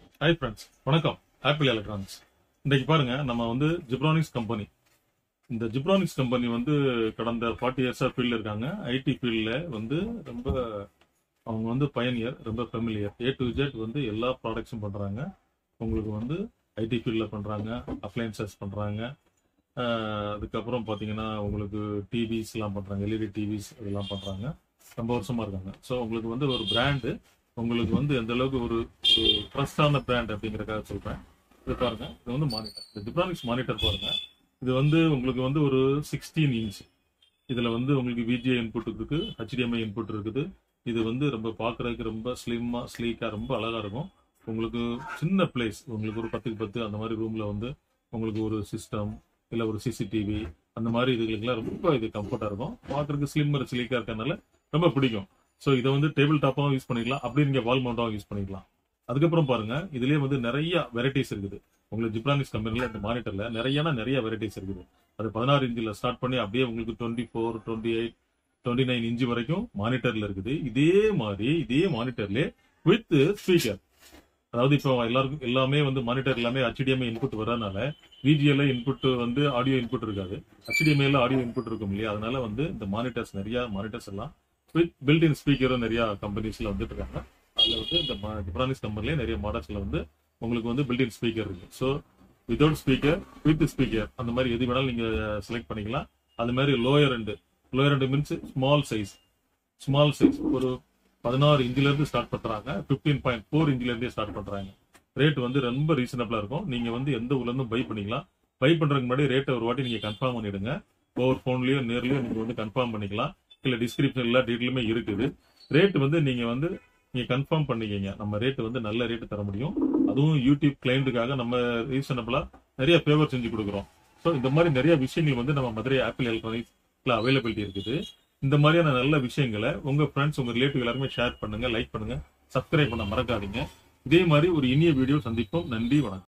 hi friends வணக்கம் Apple electronics இன்னைக்கு பாருங்க நம்ம வந்து ஜிப்ரானிக்ஸ் கம்பெனி இந்த ஜிப்ரானிக்ஸ் கம்பெனி வந்து கடந்த ஃபார்ட்டி இயர்ஸா ஃபீல்டில் இருக்காங்க ஐடி ஃபீல்டில் வந்து ரொம்ப அவங்க வந்து பயனியர் ரொம்ப ஃபெமிலியர் ஏ டு ஜெட் வந்து எல்லா ப்ராடக்ட்ஸும் பண்றாங்க உங்களுக்கு வந்து ஐடி ஃபீல்டில் பண்றாங்க அப்ளைன்சஸ் பண்றாங்க ஆஹ் அதுக்கப்புறம் பார்த்தீங்கன்னா உங்களுக்கு டிவிஸ்லாம் பண்றாங்க எல்இடி டிவிஸ் இதெல்லாம் பண்றாங்க ரொம்ப வருஷமா இருக்காங்க ஸோ உங்களுக்கு வந்து ஒரு பிராண்டு உங்களுக்கு வந்து எந்த அளவுக்கு ஒரு ஒரு ட்ரஸ்டான பிராண்ட் அப்படிங்கறதுக்காக சொல்றேன் இது பாருங்க இது வந்து மானிட்டர் இந்த ஜிப்ரானிக்ஸ் மானிட்டர் பாருங்க இது வந்து உங்களுக்கு வந்து ஒரு சிக்ஸ்டீன் இன்ச் இதுல வந்து உங்களுக்கு விஜிஏ இன்புட் இருக்கு ஹெச்டிஎம்ஐ இன்புட் இருக்குது இது வந்து ரொம்ப பார்க்கறதுக்கு ரொம்ப ஸ்லிம்மா ஸ்லீக்கா ரொம்ப அழகா இருக்கும் உங்களுக்கு சின்ன பிளேஸ் உங்களுக்கு ஒரு பத்துக்கு பத்து அந்த மாதிரி ரூம்ல வந்து உங்களுக்கு ஒரு சிஸ்டம் இல்ல ஒரு சிசிடிவி அந்த மாதிரி இதுகளுக்கெல்லாம் ரொம்ப இது கம்ஃபர்ட்டா இருக்கும் பார்க்கறதுக்கு ஸ்லிம்மர் ஸ்லீக்கா இருக்கறனால ரொம்ப பிடிக்கும் ஸோ இதை வந்து டேபிள் டாப்பாகவும் யூஸ் பண்ணிக்கலாம் அப்படி நீங்க வால் மவுண்டாகவும் யூஸ் பண்ணிக்கலாம் அதுக்கப்புறம் பாருங்க இதுலயே வந்து நிறைய வெரைட்டிஸ் இருக்குது உங்களுக்கு ஜிப்ரானிக்ஸ் கம்பெனில இந்த மானிட்டர்ல நிறையனா நிறைய வெரைட்டிஸ் இருக்குது அது பதினாறு இன்ச்சில் ஸ்டார்ட் பண்ணி அப்படியே உங்களுக்கு twenty four twenty eight twenty nine inch வரைக்கும் மானிட்டர்ல இருக்குது இதே மாதிரி இதே மானிட்டர்ல வித் ஸ்பீக்கர் அதாவது இப்போ எல்லாருக்கும் எல்லாமே வந்து மானிட்டர் எல்லாமே HDMI இன்புட் வரதுனால விஜிஎல்ல இன்புட் வந்து ஆடியோ இன்புட் இருக்காது HDMI ஆடியோ இன்புட் இருக்கும் இல்லையா அதனால வந்து இந்த மானிட்டர்ஸ் நிறைய மானிட்டர்ஸ் எல்லாம் வித் பில்ட்-இன் ஸ்பீக்கரும் நிறைய கம்பெனிஸ்ல வந்துட்டு இருக்காங்க அதுல வந்து இந்த ஜிப்ரானிக்ஸ் கம்பெனிலே நிறைய மாடல்ஸ்ல வந்து உங்களுக்கு வந்து பில்ட்-இன் ஸ்பீக்கர் இருக்கு so without speaker with speaker அந்த மாதிரி எது வேணாலும் நீங்க செலக்ட் பண்ணிக்கலாம் அது மாதிரி லோயர் ரெண்டு லோயர் ரெண்டு means small size small size ஒரு பதினாறு இன்ச்ல இருந்து ஸ்டார்ட் பண்றாங்க பிப்டீன் பாயிண்ட் ஃபோர் இன்ச்ல இருந்தே ஸ்டார்ட் பண்றாங்க ரேட் வந்து ரொம்ப ரீசனபிளா இருக்கும் நீங்க வந்து எந்த ஊர்ல இருந்தும் பை பண்ணிக்கலாம் பை பண்றதுக்கு முன்னாடி ரேட்டை ஒரு வாட்டி நீங்க கன்ஃபார்ம் பண்ணிடுங்க ஓவர் போன்லயோ நேர்லயோ நீங்க வந்து கன்ஃபார்ம் பண்ணிக்கலாம் இல்ல டிஸ்கிரிப்ஷன் எல்லா டீட்டெயிலுமே இருக்குது ரேட் வந்து நீங்க வந்து நீங்க கன்ஃபார்ம் பண்ணிக்கங்க நம்ம ரேட் வந்து நல்ல ரேட் தர முடியும் அதுவும் யூடியூப் கிளைண்ட்டுக்காக நம்ம ரீசனபிளா நிறைய ஃபேவர் செஞ்சு கொடுக்குறோம் ஸோ இந்த மாதிரி நிறைய விஷயங்கள் வந்து நம்ம மதுரை ஆப்பிள் எலக்ட்ரானிக்ஸ்ல அவைலபிலிட்டி இருக்குது இந்த மாதிரியான நல்ல விஷயங்களை உங்க ஃப்ரெண்ட்ஸ் உங்க ரிலேட்டிவ் எல்லாருமே ஷேர் பண்ணுங்க லைக் பண்ணுங்க சப்ஸ்கிரைப் பண்ண மறக்காதீங்க இதே மாதிரி ஒரு இனிய வீடியோ சந்திப்போம் நன்றி வணக்கம்